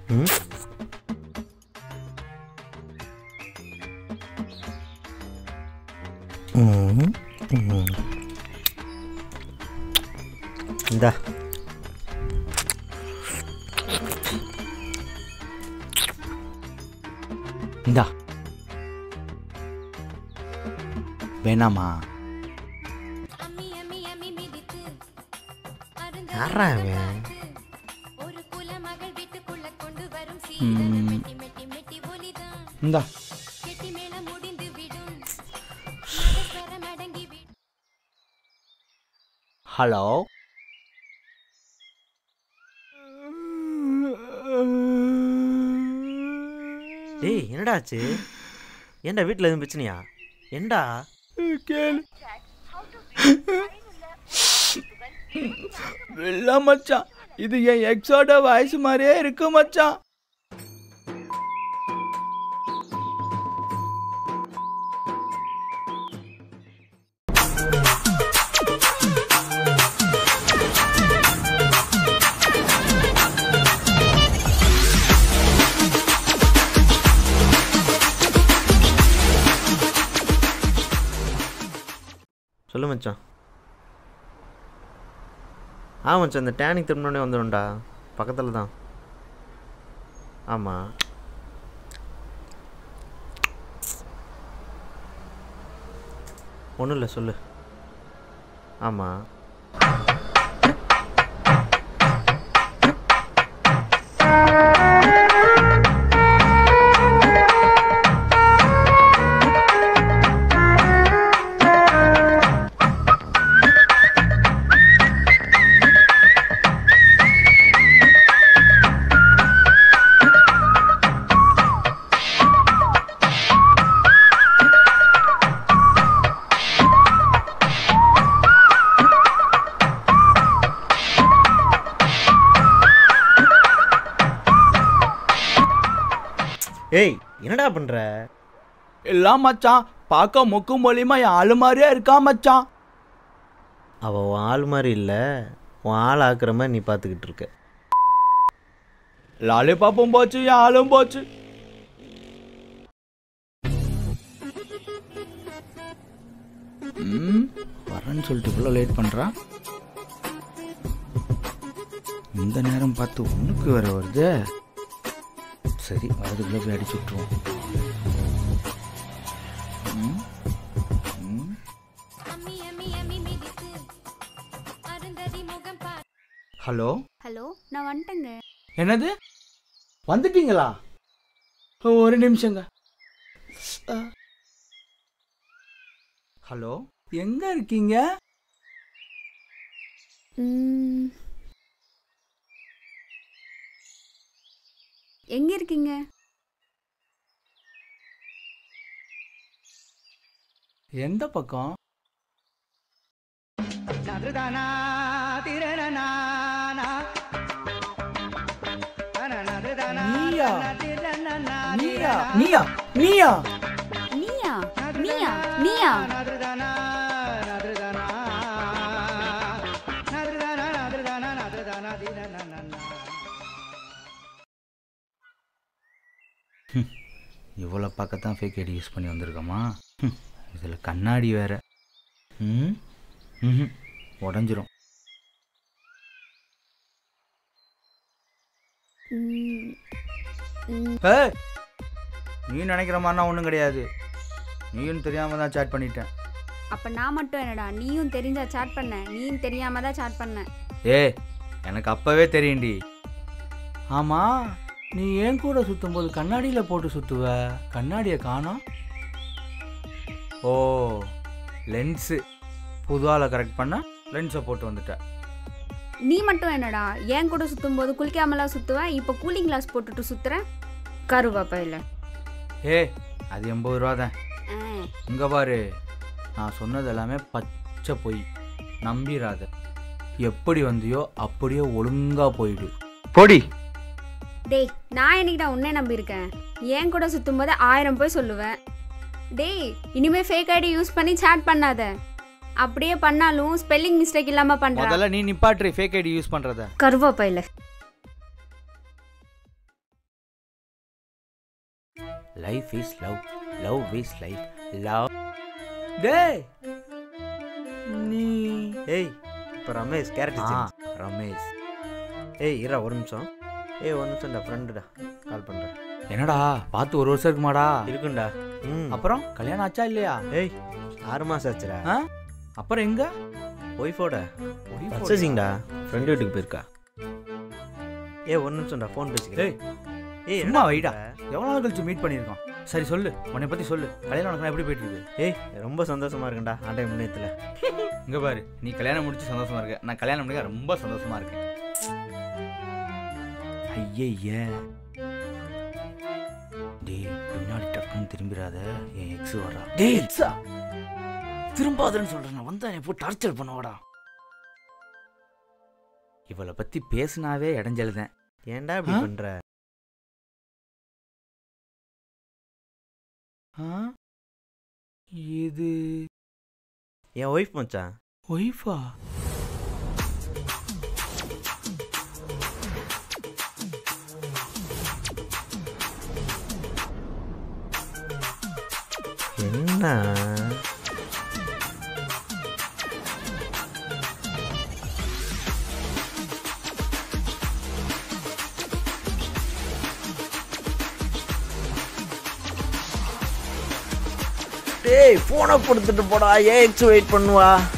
ம் ம் ம் இந்தா இந்தா வேணாமா யாரா அவன் ம். இந்தா ஹலோ டேய் என்னடா ஆச்சு ஏன்டா வீட்டில் எதுவும் பிரச்சனையா ஏன்டா கேளு இல்ல மச்சான் இது என் எக்ஸோட வயசு மாதிரியே இருக்கு மச்சான் சொல்லு மச்சான் ஆ மச்சான் இந்த டேனிக் திரும்பினோடனே வந்துடும்டா பக்கத்தில் தான் ஆமாம் ஒன்றும் இல்லை சொல்லு ஆமாம் ஏய் என்னடா பண்ணுற எல்லாம் மச்சான் பார்க்க முக்கு மூலியமா என் ஆளு மாதிரியே இருக்கா மச்சான் அவள் உன் ஆள் மாதிரி இல்லை உன் ஆள் ஆக்குற மாதிரி நீ பார்த்துக்கிட்டு இருக்க லாலிபாப்பும் போச்சு என் ஆளும் போச்சு ம் வரேன்னு சொல்லிட்டு இவ்வளோ லேட் பண்ணுறான் இந்த நேரம் பார்த்து ஒன்றுக்கு வேற வருது சரி வரதுக்குள்ளே போய் அடிச்சு விட்ருவோம் ம், ம். ஹலோ ஹலோ நான் வந்துட்டேங்க என்னது வந்துட்டீங்களா ஓ, ஒரு நிமிஷங்க அ. ஹலோ எங்க இருக்கீங்க ம். எங்க இருக்கீங்க எந்த பக்கம் நீயா நீயா நீயா நீயா நீயா நீயா நீயா இவ்வளோ பக்கத்தான் ஃபேக் ஐடி யூஸ் பண்ணி வந்திருக்கோமா இதில் கண்ணாடி வேற ம் ம் உடஞ்சிரும் ம். ம். ஏய் நீ நினைக்கிற மாதிரினா ஒன்றும் கிடையாது நீயும் தெரியாம தான் சேட் பண்ணிட்டேன் அப்ப நான் மட்டும் என்னடா நீயும் தெரிஞ்சா சாட் பண்ண நீயும் தெரியாம தான் சாட் பண்ண ஏ எனக்கு அப்பவே தெரியும்டி ஆமா நீ ஏன் கூட சுத்தும்போது கண்ணாடியில போட்டு சுத்துவ கண்ணாடியை காணோம் ஓ லென்ஸு புது ஆளை கரெக்ட் பண்ண லென்ஸை போட்டு வந்துட்ட நீ மட்டும் என்னடா ஏன் கூட சுத்தும் போது குளிக்காமலாம் சுத்துவ இப்போ கூலிங் கிளாஸ் போட்டுட்டு சுத்துற கருவாப்பா இல்ல ஏ அது எண்பது ரூபா தான் இங்க பாரு நான் சொன்னது எல்லாமே பச்சை பொய் நம்பிராத எப்படி வந்தியோ அப்படியே ஒழுங்கா போயிடு போடி டேய் நான் என்னைக்கிட்ட உன்னே நம்பியிருக்கேன் ஏன் கூட சுத்தும் போது ஆயிரம் போய் சொல்லுவேன் டேய் இனிமே ஃபேக் ஐடி யூஸ் பண்ணி சேட் பண்ணாத அப்படியே பண்ணாலும் ஸ்பெல்லிங் மிஸ்டேக் இல்லாம பண்ற முதல்ல நீ நிப்பாட்டு ஃபேக் ஐடி யூஸ் பண்றத கருவாப்பையில life is love love is life love டேய் நீ ஏய் இப்போ ரமேஷ் கேரட் ஆ, ரமேஷ் ஏய் இரா ஒரு நிமிஷம் ஏய் ஒரு நிமிஷம்டா ஃப்ரெண்டுடா கால் பண்ணுறேன் என்னடா பார்த்து ஒரு வருஷம் இருக்குமாடா இருக்குண்டா ம் அப்புறம் கல்யாணம் ஆச்சா இல்லையா ஏய் ஆறு மாதம் ஆச்சுடா ஆ? அப்புறம் எங்க ஒய்ஃபோட பர்ச்சேசிங்டா ஃப்ரெண்டு வீட்டுக்கு போயிருக்கா ஏய் ஒரு நிமிஷம்டா ஃபோன் பேசிக்கிறேன் ஏய் ஏய் சும்மா வைடா எவ்வளோ நாள் கழிச்சு மீட் பண்ணியிருக்கோம் சரி சொல்லு உன்னை பத்தி சொல்லு கல்யாணம் உனக்கு எப்படி போயிட்டு இருக்கு ஏய் ரொம்ப சந்தோஷமா இருக்குண்டா ஆண்டை முன்னேத்துல இங்க பாரு நீ கல்யாணம் முடிச்சு சந்தோஷமா இருக்க நான் கல்யாணம் முடிக்க ரொம்ப சந்தோஷமா இருக்கேன் ஐயே டேய் பின்னாடி டக்குன்னு திரும்பிடாத என் எக்ஸ் வரா டேய் எக்ஸா திரும்பாதன்னு சொல்றேன் நான் வந்தா என்னை போய் டார்ச்சர் பண்ணவாடா இவளை பத்தி பேசினாவே இடைஞ்சலுதேன் ஏன்டா இப்படி ஆ? பண்ற ஆ? இது என் ஒய்ஃப் மச்சான் ஒய்ஃபா என்ன டேய் போனை கொடுத்துட்டு போடா ஏன் எக்ஸ் வெயிட் பண்ணுவா